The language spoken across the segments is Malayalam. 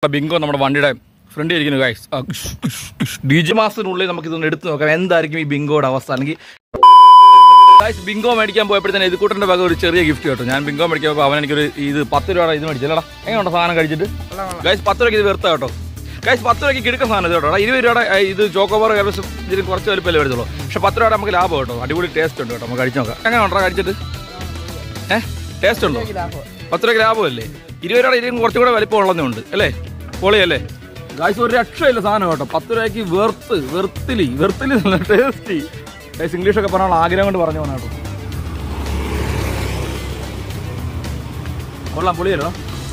ബിങ്കോ നമ്മുടെ വണ്ടിയുടെ ഫ്രണ്ട് ഇരിക്കുന്നു ഗൈസ് ഡി ജി മാസത്തിനുള്ളിൽ നമുക്ക് ഇതൊന്ന് എടുത്തു നോക്കാം എന്തായിരിക്കും ഈ ബിങ്കോയുടെ അവസ്ഥ അല്ലെങ്കിൽ ഗൈസ് ബിങ്കോ മേടിക്കാൻ പോയപ്പോഴത്തേന് എതുക്കൂട്ടന്റെ വക ഒരു ചെറിയ ഗിഫ്റ്റ് കേട്ടോ ഞാൻ ബിങ്കോ മേടിക്കാൻ പോയപ്പോൾ അവൻ എനിക്കൊരു ഇത് പത്ത് രൂപയുടെ ഇത് മേടിച്ചല്ലടാ എങ്ങനെയുണ്ടോ സാധനം കഴിച്ചിട്ട് ഗൈസ് പത്ത് രൂപയ്ക്ക് ഇത് വെറുത്ത കേട്ടോ ഗൈസ് പത്ത് രൂപയ്ക്ക് കിടക്കുന്ന സാധനം ഇത് കേട്ടോ എടാ, ഇരുപത് രൂപയുടെ ഏ, ഇത് ചോക്കോബാർ ഏകദേശം ഇതിന് കുറച്ച് വലിപ്പമല്ലേ വരുത്തുള്ളൂ പക്ഷെ പത്ത് രൂപയുടെ നമുക്ക് ലാഭം കേട്ടോ അടിപൊളി ടേസ്റ്റ് ഉണ്ട് കേട്ടോ നമുക്ക് കഴിച്ചു നോക്കാം എങ്ങനെ ഉണ്ടോ കഴിച്ചിട്ട് ഏഹ് ടേസ്റ്റ് ഉണ്ടോ പത്ത് രൂപയ്ക്ക് ലാഭമല്ലേ ഇരുപത് രൂപയുടെ ഇതിനും കുറച്ചും കൂടെ വലിപ്പം ഉള്ളതേ ഉണ്ട് അല്ലേ പൊളിയല്ലേ ഗായ്സ് ഒരു രക്ഷയില്ല സാധനം കേട്ടോ പത്ത് രൂപയ്ക്ക് വെറുത്ത് വെറുത്തിലി വെറുത്തിലി നല്ല ടേസ്റ്റി ഗൈസ് ഇംഗ്ലീഷൊക്കെ പറഞ്ഞാൽ ആഗ്രഹം കൊണ്ട് പറഞ്ഞു പോണ കേട്ടോ കൊള്ളാം പൊളിയല്ലോ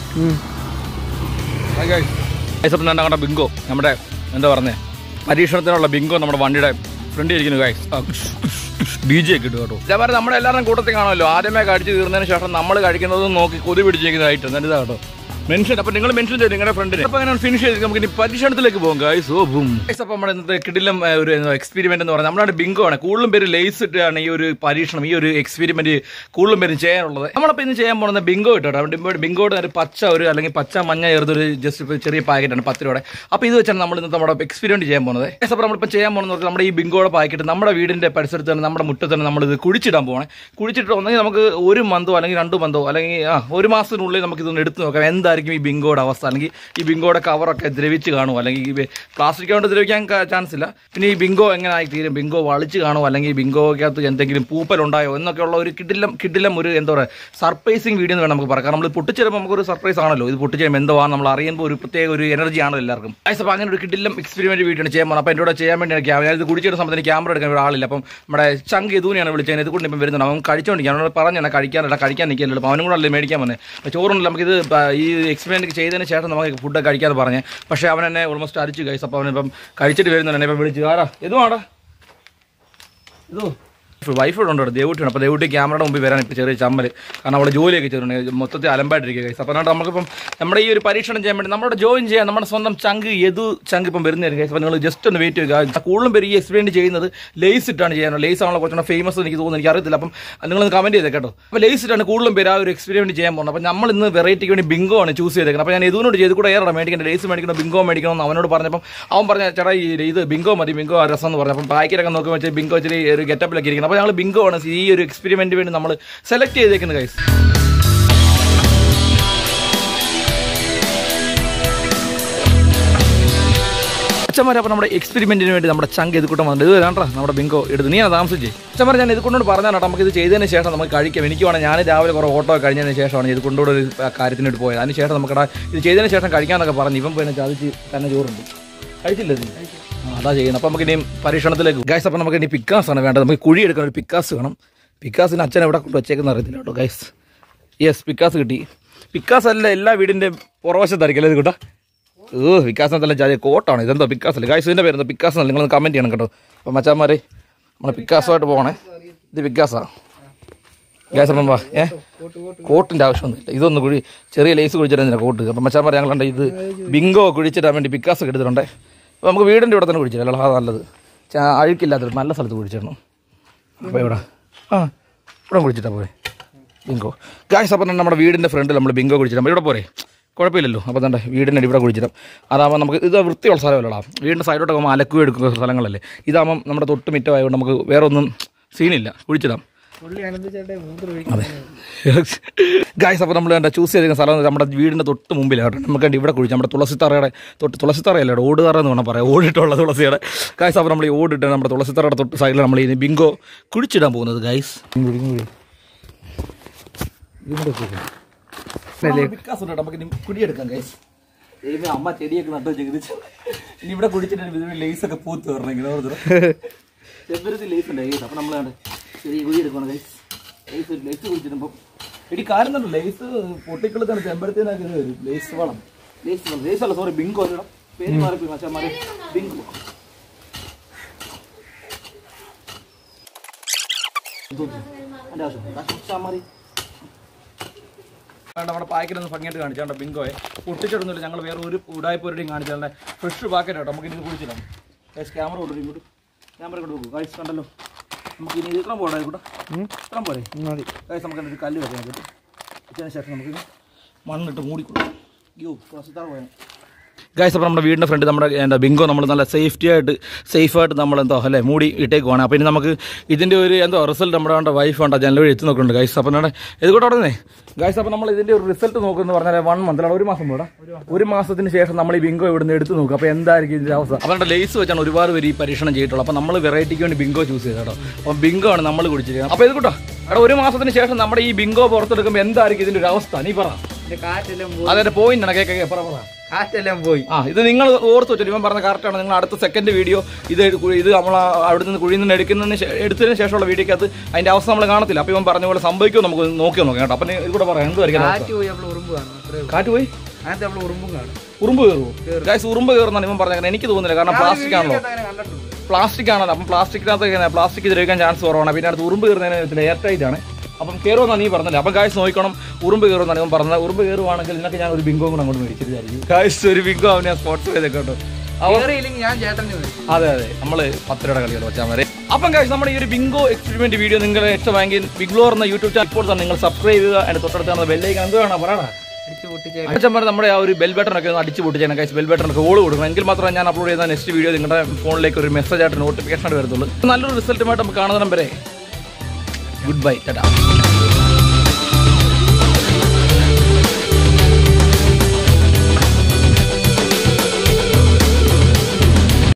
ഗൈസ് അപ്പം കണ്ട ബിങ്കോ നമ്മുടെ എന്താ പറഞ്ഞേ പരീക്ഷണത്തിനുള്ള ബിങ്കോ നമ്മുടെ വണ്ടിയുടെ ഫ്രണ്ട് ഇരിക്കുന്നു ഗൈസ് ഡി ജെ ഒക്കെ ഇട്ടു കേട്ടോ ഇതേപോലെ നമ്മുടെ എല്ലാവരുടെയും കൂട്ടത്തിൽ കാണുമല്ലോ ആദ്യമേ കഴിച്ച് തീർന്നതിന് ശേഷം നമ്മൾ കഴിക്കുന്നതും നോക്കി കൊതി പിടിച്ചിരിക്കുന്നതായിട്ട് എന്നിട്ട് ഇതാ കേട്ടോ മെൻഷൻ അപ്പൊ നിങ്ങൾ മെൻഷൻ ചെയ്തു നിങ്ങളുടെ ഫ്രണ്ടിന് അപ്പൊ അങ്ങനെ ഫിനിഷ് ചെയ്ത് നമുക്ക് ഇനി പരീക്ഷണത്തിലേക്ക് പോകും ഗൈസ് ഓ ബും ഗൈസ് അപ്പൊ നമ്മുടെ ഇന്നത്തെ കിടിലം ഏ, ഒരു എക്സ്പെരിമെന്റ് എന്ന് പറഞ്ഞാൽ നമ്മുടെ ബിങ്കോ ആണ് കൂടുതലും പേര് ലേസ് ഇട്ടാണ് ഈ ഒരു പരീക്ഷണം ഈ ഒരു എക്സ്പെരിമെന്റ് കൂടുതലും പേരും ചെയ്യാനുള്ളത് നമ്മളിപ്പോ ഇന്ന് ചെയ്യാൻ പോകുന്നത് ബിങ്കോ ഇട്ടോ ബിങ്കോ ബിങ്കോയുടെ ഒരു പച്ച ഒരു അല്ലെങ്കിൽ പച്ച മഞ്ഞ ചേർത്തൊരു ജസ്റ്റ് ചെറിയ പാക്കറ്റാണ് പത്ത് രൂപയുടെ അപ്പൊ ഇത് വെച്ചാണ് നമ്മൾ ഇന്നത്തെ നമ്മുടെ എക്സ്പെരിമെന്റ് ചെയ്യാൻ പോകുന്നത് Guys, അപ്പൊ നമ്മളിപ്പോൾ ചെയ്യാൻ പോകുന്നത് നമ്മുടെ ഈ ബിങ്കോയുടെ പാക്കറ്റ് നമ്മുടെ വീടിന്റെ പരിസരത്ത് തന്നെ നമ്മുടെ മുറ്റത്ത് തന്നെ നമ്മൾ ഇത് കുഴിച്ചിടാൻ പോകണേ കുഴിച്ചിട്ട് ഒന്നെങ്കിൽ നമുക്ക് ഒരു മന്തോ അല്ലെങ്കിൽ രണ്ട് മന്തോ അല്ലെങ്കിൽ ആ ഒരു മാസത്തിനുള്ളിൽ നമുക്ക് ഇതൊന്ന് എടുത്ത് നോക്കാം എന്തായിരിക്കും ഈ ബിങ്കോയുടെ അവസ്ഥ അല്ലെങ്കിൽ ഈ ബിങ്കോയുടെ കവറൊക്കെ ദ്രവിച്ച് കാണുമോ അല്ലെങ്കിൽ ഈ പ്ലാസ്റ്റിക് കൊണ്ട് ദ്രവിക്കാൻ ചാൻസ് ഇല്ല പിന്നെ ഈ ബിങ്കോ എങ്ങനെ ആയി തീരും ബിങ്കോ വളിച്ച് കാണുമോ അല്ലെങ്കിൽ ബിങ്കോയ്ക്കകത്ത് എന്തെങ്കിലും പൂപ്പലുണ്ടായോ എന്നൊക്കെയുള്ള ഒരു കിടിലം കിടിലം ഒരു എന്താ പറയുക സർപ്രൈസിങ് വീഡിയോ എന്ന് വേണം നമുക്ക് പറയാം കാരണം നമ്മൾ പൊട്ടിച്ചേരുമ്പോൾ നമുക്കൊരു സർപ്രൈസ് ആണല്ലോ ഇത് പൊട്ടിച്ചേരുമ്പോൾ എന്തോ ആണ് നമ്മൾ അറിയുമ്പോൾ ഒരു പ്രത്യേക ഒരു എനർജി ആണല്ലോ എല്ലാവർക്കും ഐസ് അപ്പോൾ അങ്ങനെ ഒരു കിടിലം എക്സ്പെരിമെന്റ് വീഡിയോ ചെയ്യാൻ പോകുന്നത് അപ്പോൾ എൻ്റെ കൂടെ ചെയ്യാൻ വേണ്ടി ക്യാമറ ഞാനിത് കുടിച്ചിട്ട് സമയത്ത് ക്യാമറ എടുക്കാൻ ഇവിടെ ആളില്ല അപ്പം നമ്മുടെ ചങ്ക് ഇതൂനെയാണ് വിളിച്ചത് ഇത് കൊണ്ട് ഇപ്പം വരുന്നത് അവൻ കഴിച്ചോണ്ടിരിക്കും അവനോട് പറഞ്ഞാൽ കഴിക്കാനല്ല കഴിക്കാൻ നിൽക്കില്ലല്ലോ അപ്പോൾ അവനും കൂടെ അല്ലേ മേടിക്കാൻ വന്നത് അപ്പോൾ ചോറുണ്ടല്ലോ നമുക്കിത് പ- ഈ എക്സ്പെരിമെന്റ് ചെയ്തതിന് ശേഷം നമുക്ക് ഫുഡ് കഴിക്കാതെ പറഞ്ഞേ പക്ഷേ അവൻ എന്നെ ഓൾമോസ്റ്റ് അരിച്ചു കഴിച്ചു അപ്പോൾ അവനിപ്പം കഴിച്ചിട്ട് വരുന്നുണ്ട് ഇപ്പം വിളിച്ചു ആടാ ഇതുവാടാ ഇതോ വൈഫ് ഇവിടെ ഉണ്ട് ദേവൂട്ടിയാണ് അപ്പോൾ ദേവൂട്ടി ക്യാമറയുടെ മുമ്പിൽ വരാൻ ഇപ്പോൾ ചെറിയ ചമ്മൽ കാരണം അവിടെ ജോലിയൊക്കെ ചെയ്തിട്ടുണ്ട് മൊത്തത്തിൽ അലമ്പായിട്ടിരിക്കുക ഗൈസ് അപ്പോൾ അതുകൊണ്ട് നമുക്കിപ്പം നമ്മുടെ ഈ ഒരു പരീക്ഷണം ചെയ്യാൻ വേണ്ടി നമ്മുടെ ജോയിൻ ചെയ്യാൻ നമ്മുടെ സ്വന്തം ചങ്ക് ഏതു ചങ്ക് ഇപ്പം വരുന്നതായിരിക്കും ഗൈസ് അപ്പോൾ നിങ്ങൾ ജസ്റ്റ് ഒന്ന് വെയിറ്റ് ചെയ്യുക കൂടുതലും പേര് ഈ എക്സ്പെരിമെൻറ്റ് ചെയ്യുന്നത് ലേസ് ഇട്ടാണ് ചെയ്യാനുള്ളത് ലേസ് ആണല്ലോ കുറച്ചുകൂടെ ഫേമസ് എനിക്ക് തോന്നുന്നു എനിക്ക് അറിയത്തില്ല അപ്പം നിങ്ങളൊന്ന് കമൻറ്റ് ചെയ്തേ കേട്ടോ അപ്പോൾ ലേസ് ഇട്ടാണ് കൂടുതലും പേര് ആ ഒരു എക്സ്പെരിമെൻറ്റ് ചെയ്യാൻ പോകുന്നത് അപ്പോൾ നമ്മൾ ഇന്ന് വെറൈറ്റിക്ക് വേണ്ടി ബിങ്കോ ആണ് ചൂസ് ചെയ്തേക്കുന്നത് അപ്പോൾ ഞാൻ ഇതുകൊണ്ട് ചെയ്ത് കൂടെ ഏറെ മേടിക്കണം ലേസ് മേടിക്കണം ബിങ്കോ മേടിക്കണം എന്ന് അവനോട് പറഞ്ഞപ്പം അവൻ പറഞ്ഞ ചേട്ടാ ഈ ഇത് ബിങ്കോ മതി ബിങ്കോ രസം എന്ന് പറഞ്ഞു അപ്പം പാക്കറ്റൊക്കെ നോക്കുമ്പോൾ വെച്ചാൽ ബിങ്കോ ഇച്ചിരി ഒരു ഗെറ്റപ്പിലൊക്കെ ഇരിക്കുന്നത് അപ്പോൾ ഞങ്ങൾ ബിങ്കോ ആണ് ഈ ഒരു എക്സ്പെരിമെന്റ് വേണ്ടി നമ്മൾ സെലക്ട് ചെയ്തേക്കുന്നത് ഗൈസ് അച്ഛന്മാരെ അപ്പോൾ നമ്മുടെ എക്സ്പെരിമെന്റിന് വേണ്ടി നമ്മുടെ ചങ്ക് ഇത് കൂട്ടം വന്നിട്ട് ഇത് വേണ്ട നമ്മുടെ ബിങ്കോ എടുത്ത് നീ ആണ് താമസിച്ചേ അച്ഛന്മാരെ ഞാൻ ഇത് കൊണ്ടോട് പറഞ്ഞാൽ നമുക്ക് ഇത് ചെയ്തതിന് ശേഷം നമുക്ക് കഴിക്കാം എനിക്ക് വേണം ഞാൻ രാവിലെ കുറേ ഓട്ടോ കഴിഞ്ഞതിന് ശേഷമാണ് ഇത് കൊണ്ടുകൂടെ ഒരു കാര്യത്തിന് വേണ്ടി പോയത് അതിന് ശേഷം നമുക്ക് ഇത് ചെയ്തതിന് ശേഷം കഴിക്കാമെന്നൊക്കെ പറഞ്ഞു ഇപ്പം പിന്നെ ചതിച്ച് തന്നെ ചോറുണ്ട് കഴിച്ചില്ല നീ ആ, അതാ ചെയ്യുന്നത് അപ്പോൾ നമുക്ക് ഇനി പരീക്ഷണത്തിലേക്ക് ഗൈസ് അപ്പോൾ നമുക്ക് ഇനി പിക്കാസ് ആണ് വേണ്ടത് നമുക്ക് കുഴി എടുക്കണം ഒരു പിക്കാസ് വേണം പിക്കാസിന് അച്ഛൻ എവിടെ കൊണ്ട് വെച്ചേക്കുന്ന അറിയത്തില്ല കേട്ടോ ഗൈസ് യെസ് പിക്കാസ് കിട്ടി പിക്കാസ് അല്ല എല്ലാ വീടിൻ്റെ പുറവശത്തായിരിക്കും അല്ലേ ഇത് കേട്ടോ ഓ വികാസ് എന്നല്ല ചായ കോട്ടാണ് ഇതെന്തോ പിക്കാസ് അല്ലേ ഗൈസ് ഇതിൻ്റെ പേരെന്തോ പിക്കാസ് അല്ല നിങ്ങളൊന്ന് കമൻറ്റ് ചെയ്യണം കേട്ടോ അപ്പോൾ മച്ചാന്മാരെ നമ്മൾ പിക്കാസുമായിട്ട് പോകണേ ഇത് പിക്കാസാ ഗ്യാസ് അപ്പം വാ ഏ കോട്ടിൻ്റെ ആവശ്യമൊന്നുമില്ല ഇതൊന്ന് കുഴി ചെറിയ ലേസ് കുഴിച്ചിരുന്നില്ല കോട്ട് അപ്പം മച്ചാന്മാരെ ഞങ്ങളുണ്ട് ഇത് ബിങ്കോ കുഴിച്ചിടാൻ വേണ്ടി പിക്കാസ് ഒക്കെ എടുത്തിട്ടുണ്ട് അപ്പോൾ നമുക്ക് വീടിൻ്റെ ഇവിടെ തന്നെ കുഴിച്ചിടാം അല്ല അതാ നല്ലത് ചാ- അഴുക്കില്ലാത്തൊരു നല്ല സ്ഥലത്ത് കുഴിച്ചിടണം അപ്പോൾ ഇവിടെ ആ ഇവിടെ കുഴിച്ചിട്ടാ പോരെ ബിങ്കോ ഗായ്സ് അപ്പം നമ്മുടെ വീടിൻ്റെ ഫ്രണ്ടിൽ നമ്മൾ ബിങ്കോ കുഴിച്ചിടാം ഇവിടെ പോരെ കുഴപ്പമില്ലല്ലോ അപ്പോൾ തന്നെ വീടിൻ്റെ ഇവിടെ കുഴിച്ചിടാം അതാകുമ്പോൾ നമുക്ക് ഇത് വൃത്തിയുള്ള സ്ഥലമല്ലടാ വീടിൻ്റെ സൈഡോട്ട് പോകുമ്പോൾ അലക്കുക എടുക്കുന്ന സ്ഥലങ്ങളല്ലേ ഇതാകുമ്പം നമ്മുടെ തൊട്ട് മിറ്റമായതുകൊണ്ട് നമുക്ക് വേറെ ഒന്നും സീനില്ല കുഴിച്ചിടാം അതെ ഗായ്സ് അപ്പോൾ നമ്മൾ കണ്ട ചൂസ് ചെയ്തിരിക്കുന്ന സ്ഥലം എന്ന് വെച്ചാൽ നമ്മുടെ വീടിൻ്റെ തൊട്ട് മുമ്പിലാണ് കേട്ടോ നമുക്ക് കണ്ട് ഇവിടെ കുഴിച്ച് നമ്മുടെ തുളസിത്തറയുടെ തൊട്ട് തുളസിത്തറയല്ല ഓടുതറ എന്ന് വേണം പറയാം ഓടിട്ടുള്ള തുളസിയുടെ ഗായ്സ് അപ്പോൾ നമ്മൾ ഈ ഓടിട്ട് നമ്മുടെ തുളസിത്തറയുടെ തൊട്ട് സൈഡിൽ നമ്മൾ ഈ ബിങ്കോ കുഴിച്ചിടാൻ പോകുന്നത് ഗായ്സ് നമുക്ക് ഇനി കുടിയെടുക്കാം ഗൈസ് ദൈവമേ അമ്മ ചെടിയൊക്കെ നട്ടു വെച്ച് ഇനി ഇവിടെ കുടിച്ചിട്ട് ഇതിന് ലേസ് ഒക്കെ പൂത്ത് വരണം ഇങ്ങനെ ഓർത്തോ ചെമ്പരത്തി ലേസ് ഉണ്ട് ഗൈസ് അപ്പം നമ്മൾ ചെറിയ കുഴി എടുക്കണം ഗൈസ് ലേസ് ലേസ് കുടിച്ചിട്ടുമ്പോൾ എടി കാര്യം തന്നെ ലേസ് പൊട്ടിക്കളത്താണ് ചെമ്പരത്തിനൊക്കെ ഇത് വരും ലേസ് വളം ലേസ് വളം ലേസ് അല്ല സോറി ബിങ്കോ അല്ലടാ പേര് മാറിപ്പോയി മച്ചാമാരെ ബിങ്കോ എൻ്റെ ആവശ്യം മച്ചാമാരി വേണ്ട നമ്മുടെ പാക്കറ്റ് ഒന്ന് ഭംഗിയായിട്ട് കാണിച്ചാണ്ട് ബിങ്കോയെ പൊട്ടിച്ചിടുന്നില്ല ഞങ്ങൾ വേറെ ഒരു ഉടായ്പൊരുടെയും കാണിച്ചാൽ ഫ്രഷ് പാക്കറ്റ് കേട്ടോ നമുക്ക് ഇനി കുഴിച്ചിടാം ഗൈസ് ക്യാമറ കൊണ്ടു ഇങ്ങോട്ട് ക്യാമറ കൊണ്ട് വെക്കും ഗൈസ് കണ്ടല്ലോ നമുക്ക് ഇനി ഇത്രം പോടാ കൂടെ ഇത്രം പോരെ മതി ഗൈസ് നമുക്ക് ഒരു കല്ല് വെക്കാൻ പറ്റും വെച്ചതിന് ശേഷം നമുക്ക് മണ്ണിട്ട് മൂടി കൊടുക്കാം അയ്യോ തുളസിത്താറ് പോയാൽ ഗൈസ് അപ്പോൾ നമ്മുടെ വീടിൻ്റെ ഫ്രണ്ട് നമ്മുടെ എന്താ ബിങ്കോ നമ്മൾ നല്ല സേഫ്റ്റി ആയിട്ട് സേഫായിട്ട് നമ്മൾ എന്തോ അല്ലേ മൂടി ഇട്ടേക്കുവാണ് അപ്പോൾ ഇനി നമുക്ക് ഇതിൻ്റെ ഒരു എന്തോ റിസൾട്ട് നമ്മുടെ നമ്മുടെ വൈഫ് ഉണ്ട് ജനൽ വഴി എത്തി നോക്കുന്നുണ്ട് ഗൈസ് അപ്പോൾ നമ്മുടെ ഇത് കൂടെ ഉടനെ ഗൈസ് അപ്പോൾ നമ്മൾ ഇതിൻ്റെ ഒരു റിസൾട്ട് നോക്കുമെന്ന് പറഞ്ഞാൽ വൺ മന്ത് ഒരു മാസം കൂടെ ഒരു മാസത്തിന് ശേഷം നമ്മൾ ഈ ബിങ്കോ ഇവിടുന്ന് എടുത്ത് നോക്കും അപ്പോൾ എന്തായിരിക്കും ഇതിൻ്റെ അവസ്ഥ അപ്പോൾ നമ്മുടെ ലേസ് വെച്ചാണ് ഒരുപാട് പേര് ഈ പരീക്ഷണം ചെയ്തിട്ടുള്ളത് അപ്പോൾ നമ്മൾ വെറൈറ്റിക്ക് വേണ്ടി ബിങ്കോ ചൂസ് ചെയ്തത് കേട്ടോ അപ്പോൾ ബിങ്കോ ആണ് നമ്മൾ കുടിച്ചിരിക്കുന്നത് അപ്പോൾ ഇത് കൂട്ടോ എടാ ഒരു മാസത്തിന് ശേഷം നമ്മുടെ ഈ ബിങ്കോ പുറത്തെടുക്കുമ്പോൾ എന്തായിരിക്കും ഇതിൻ്റെ ഒരു അവസ്ഥ നീ പറ ഇതിന്റെ കാറ്റെല്ലാം പോയി അതെ പോയിന്റ് ആണ് കേൾക്കുക പറ പറ കാറ്റെല്ലാം പോയി ആ ഇത് നിങ്ങൾ ഓർത്ത് വെച്ചു ഇവൻ പറഞ്ഞ കറക്റ്റാണ് നിങ്ങൾ അടുത്ത സെക്കൻഡ് വീഡിയോ ഇത് എടുക്കു- ഇത് നമ്മൾ അവിടെ നിന്ന് കുഴിയിൽ നിന്ന് എടുക്കുന്നതിന് ശേ- എടുത്തതിന് ശേഷമുള്ള വീഡിയോക്കകത്ത് അതിന്റെ അവസ്ഥ നമ്മൾ കാണത്തില്ല അപ്പോൾ ഇവൻ പറഞ്ഞ പോലെ സംഭവിക്കുമോ നമുക്ക് നോക്കി നോക്കാം കേട്ടോ അപ്പം ഇത് കൂടെ പറയാം എന്തായിരിക്കും അവസ്ഥ? കാറ്റ് പോയി അപ്പോൾ ഉറുമ്പ് കാണും അത്രേ ഉള്ളൂ. കാറ്റ് പോയി അതിനകത്ത് അപ്പോൾ ഉറുമ്പും കാണും ഉറുമ്പ് കയറുമോ ഗായ്സ് ഉറുമ്പ് കയറുന്നാണ് ഇവൻ പറഞ്ഞത് എനിക്ക് തോന്നുന്നില്ല കാരണം പ്ലാസ്റ്റിക് ആണല്ലോ അങ്ങനെ കണ്ടിട്ടുണ്ട് പ്ലാസ്റ്റിക് ആണല്ലോ അപ്പം പ്ലാസ്റ്റിക്കിനകത്ത് പ്ലാസ്റ്റിക് ദ്രവിക്കാൻ ചാൻസ് കുറവാണ് പിന്നെ അടുത്ത് ഉറുമ്പ് കയറുന്നതിന് എയർ ടൈറ്റ് ആണ് അപ്പം കയറുമെന്നാണ് നീ പറഞ്ഞത് അപ്പം ഗായ്സ് നോക്കണം ഉറുമ്പ് കയറുമെന്നാണ് ഇവൻ പറഞ്ഞത് ഉറുമ്പ് കയറുവാണെങ്കിൽ നിനക്ക് ഞാൻ ഒരു ബിങ്കോ കൂടെ അങ്ങോട്ട് മേടിച്ചിരിക്കും ഗായ്സ് ഒരു ബിങ്കോ അവനെ ഞാൻ സ്പോർട്സ് ചെയ്തേക്ക് കേട്ടോ അവൻ കയറിയില്ലെങ്കിൽ ഞാൻ ചേട്ടനെ വിളിക്കും അതെ അതെ നമ്മൾ പത്ത് രൂപയുടെ കളികൾ വെച്ചാൽ മതി അപ്പം കഴിച്ച് നമ്മുടെ ഈ ഒരു ബിങ്കോ എക്സ്പെരിമെന്റ് വീഡിയോ നിങ്ങളെ ഇഷ്ടമായെങ്കിൽ ബിഗ്ലോർ എന്ന യൂട്യൂബ് ചാനൽ ഇപ്പോൾ തന്നെ നിങ്ങൾ സബ്സ്ക്രൈബ് ചെയ്യുക അതിന്റെ തൊട്ടടുത്താണ് ബെല്ലേക്ക് എന്ത് വേണം പറയണ അടിച്ച് പൊട്ടിച്ച് അച്ഛന്മാർ നമ്മുടെ ആ ഒരു ബെൽ ബട്ടൺ ഒക്കെ ഒന്ന് അടിച്ച് പൊട്ടിച്ചാൽ കഴിച്ച് ബെൽ ബട്ടൺ ഒക്കെ ഓൾ കൊടുക്കണം എങ്കിൽ മാത്രമേ ഞാൻ അപ്ലോഡ് ചെയ്യുന്ന നെക്സ്റ്റ് വീഡിയോ നിങ്ങളുടെ ഫോണിലേക്ക് ഒരു മെസ്സേജ് ആയിട്ട് നോട്ടിഫിക്കേഷൻ ആയിട്ട് വരത്തുള്ളൂ നല്ലൊരു റിസൾട്ടുമായിട്ട് നമുക്ക് കാണുന്ന വരെ ഗുഡ് ബൈ ചേട്ടാ